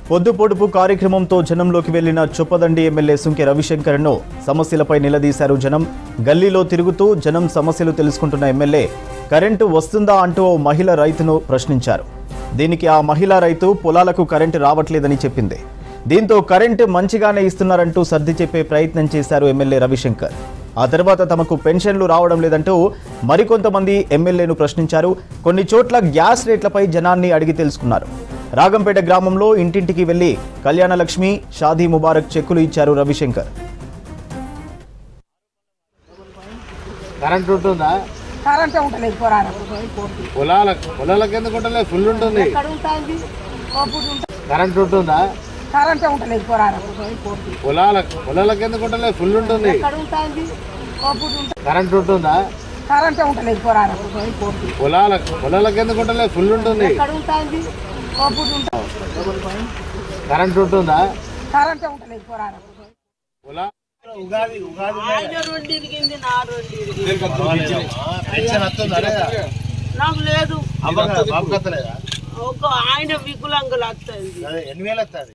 పొద్దు పొడుపు కార్యక్రమంతో జనంలోకి వెళ్లిన చొప్పదండి ఎమ్మెల్యే సుంకె రవిశంకర్ను సమస్యలపై నిలదీశారు జనం గల్లీలో తిరుగుతూ జనం సమస్యలు తెలుసుకుంటున్న ఎమ్మెల్యే కరెంటు వస్తుందా అంటూ ఓ మహిళ రైతును ప్రశ్నించారు దీనికి ఆ మహిళా రైతు పొలాలకు కరెంటు రావట్లేదని చెప్పింది దీంతో కరెంటు మంచిగానే ఇస్తున్నారంటూ సర్ది చెప్పే ప్రయత్నం చేశారు ఎమ్మెల్యే రవిశంకర్ ఆ తర్వాత తమకు పెన్షన్లు రావడం లేదంటూ మరికొంతమంది ఎమ్మెల్యేను ప్రశ్నించారు కొన్ని చోట్ల గ్యాస్ రేట్లపై జనాన్ని అడిగి తెలుసుకున్నారు రాగంపేట గ్రామంలో ఇంటింటికి వెళ్లి కళ్యాణలక్ష్మి షాదీ ముబారక్ చెక్కులు ఇచ్చారు రవిశంకర్ కరెంట్ ఉంటుందా కరెంటే ఉంటలేదు పోరాడు పొలాల పొలాలకు ఎందుకు ఉంటలేదు ఫుల్ ఉంటుంది ఎక్కడ ఉంటుంది కోపుడు ఉంటుంది కరెంట్ ఉంటుందా కరెంటే ఉంటలేదు పోరాడు పొలాల పొలాలకు ఎందుకు ఉంటలేదు ఫుల్ ఉంటుంది ఎక్కడ ఉంటుంది కోపుడు ఉంటుంది కరెంట్ ఉంటుందా కరెంటే ఉంటలేదు పోరాడు పొలాల పొలాలకు ఎందుకు ఉంటలేదు ఫుల్ ఉంటుంది ఎక్కడ ఉంటుంది కోపుడు ఉంటుంది కరెంట్ ఉంటుందా కరెంటే ఉంటలేదు పోరాడు పొలా ఆయన రెండు ఇరిగింది నా రెండు ఇరిగింది పెన్షన్ వస్తుందా లేదా? నాకు లేదు బాబుకి వస్తలేదా? ఒక ఆయన వికులంగులు వస్తుంది అదే ఎన్ని వేలు వస్తుంది